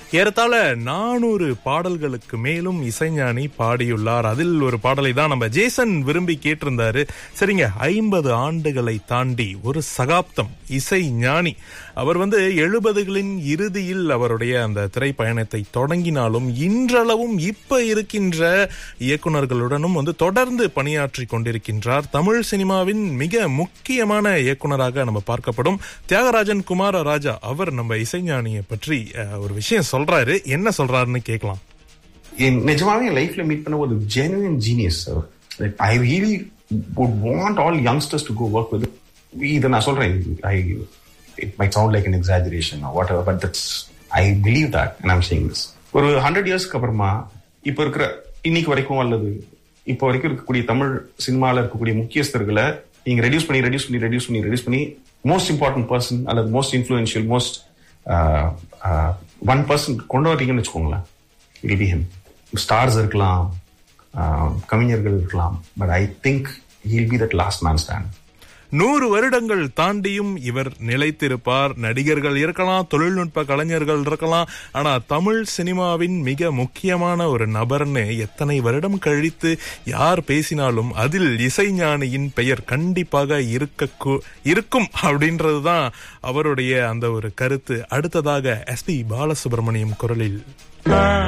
ஏறத்தாழ நானூறு பாடல்களுக்கு மேலும் இசைஞானி பாடியுள்ளார் அதில் ஒரு பாடலை தான் நம்ம ஜேசன் விரும்பி கேட்டிருந்தாரு சரிங்க ஐம்பது ஆண்டுகளை தாண்டி ஒரு சகாப்தம் இசை ஞானி அவர் வந்து எழுபதுகளின் இறுதியில் அவருடைய அந்த திரைப்பயணத்தை தொடங்கினாலும் இன்றளவும் இப்ப இருக்கின்ற இயக்குனர்களுடனும் வந்து தொடர்ந்து பணியாற்றி கொண்டிருக்கின்றார் தமிழ் சினிமாவின் மிக முக்கியமான இயக்குனராக நம்ம பார்க்கப்படும் தியாகராஜன் குமார ராஜா அவர் நம்ம இசைஞானியை பற்றி அஹ், ஒரு விஷயம் சொல்றாரு என்ன சொல்றாருன்னு கேட்கலாம் என் நிஜமாவே என் லைஃப்ல மீட் பண்ண ஒரு genuine genius like I really would want all youngsters to go work with இதை நான் சொல்றேன் I it might sound like an exaggeration whatever but that's I believe that and I'm saying this ஒரு hundred இயர்ஸ்க்கு அப்புறமா இப்போ இருக்கிற இன்னைக்கு வரைக்கும் அல்லது இப்போ வரைக்கும் இருக்கக்கூடிய தமிழ் சினிமாவில் இருக்கக்கூடிய முக்கியஸ்தர்களை நீங்க ரெடியூஸ் பண்ணி ரெடியூஸ் பண்ணி ரெடியூஸ் பண்ணி ரெடியூஸ் பண்ணி மோஸ்ட் இம்பார்ட்டன்ட் பர்சன் அல்லது most influential most one person கொண்டு வரீங்கன்னு வச்சுக்கோங்களேன் இல் பி ஹிம் ஸ்டார்ஸ் இருக்கலாம் ஆஹ், கவிஞர்கள் இருக்கலாம் but I think he'll be that last man stand நூறு வருடங்கள் தாண்டியும் இவர் நிலைத்திருப்பார் நடிகர்கள் இருக்கலாம் தொழில்நுட்ப கலைஞர்கள் இருக்கலாம் ஆனா தமிழ் சினிமாவின் மிக முக்கியமான ஒரு நபர்னு எத்தனை வருடம் கழித்து யார் பேசினாலும் அதில் இசைஞானியின் பெயர் கண்டிப்பாக இருக்க இருக்கும் அப்படின்றதுதான் அவருடைய அந்த ஒரு கருத்து அடுத்ததாக எஸ்பி பாலசுப்ரமணியம் குரலில்